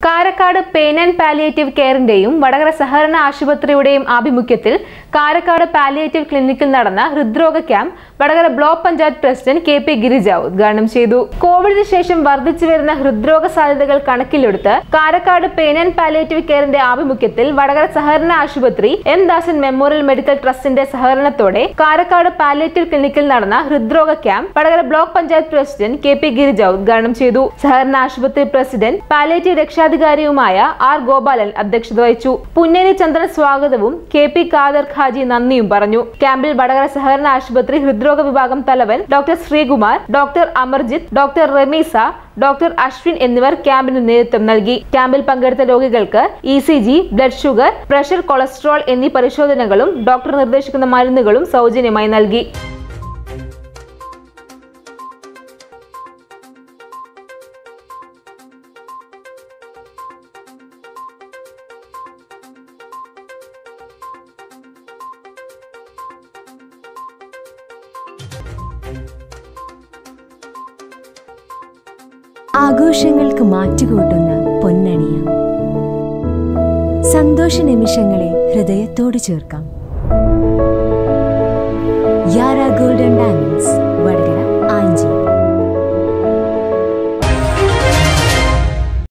Karakkad pain and palliative കെയറിന്റെയും വടകര സഹകരണ ആശുപത്രിയുടെയും ആഭിമുഖ്യത്തിൽ കാരക്കാട് പാലിയേറ്റീവ് ക്ലിനിക്കിൽ നടന്ന ഹൃദ്രോഗ camp Vadakara block panchayat president K P Girija ഉദ്ഘാടനം ചെയ്തു കോവിഡിന് ശേഷം വർദ്ധിച്ചു വരുന്ന ഹൃദ്രോഗ സാധ്യതകൾ കണക്കിലെടുത്ത് കാരക്കാട് പെയിൻ ആൻഡ് പാലിയേറ്റീവ് കെയറിന്റെ ആഭിമുഖ്യത്തിൽ വടകര സഹകരണ ആശുപത്രി എം ദാസൻ മെമ്മോറിയൽ മെഡിക്കൽ ട്രസ്റ്റിന്റെ സഹകരണത്തോടെ കാരക്കാട് പാലിയേറ്റീവ് ക്ലിനിക്കിൽ നടന്ന ഹൃദ്രോഗ camp Vadakara block panchayat president K P Girija ഉദ്ഘാടനം ചെയ്തു സഹകരണ ആശുപത്രി പ്രസിഡന്റ് പാലിയേറ്റീവ് രക്ഷാധികാരിയുമായ ആർ ഗോപാലൻ അധ്യക്ഷത വഹിച്ചു പുന്നേരി ചന്ദ്രൻ സ്വാഗതവും കെ പി ഖാദർ ഖാജി നന്ദിയും പറഞ്ഞു ക്യാമ്പിൽ വടകര സഹകരണ ആശുപത്രി ഹൃദ്രോഗ വിഭാഗം തലവൻ doctor Sreekumar doctor Amarjith doctor Ramees doctor Ashwin എന്നിവർ ക്യാമ്പിന് നേതൃത്വം നൽകി ക്യാമ്പിൽ പങ്കെടുത്ത രോഗികൾക്ക് E C G blood sugar pressure cholesterol എന്നീ പരിശോധനകളും ഡോക്ടർ നിർദ്ദേശിക്കുന്ന മരുന്നുകളും സൗജന്യമായി നൽകി ആഘോഷങ്ങൾക്ക് മാറ്റുകൂട്ടുന്ന പൊന്നണിയ സന്തോഷ നിമിഷങ്ങളെ ഹൃദയത്തോട് ചേർക്കാം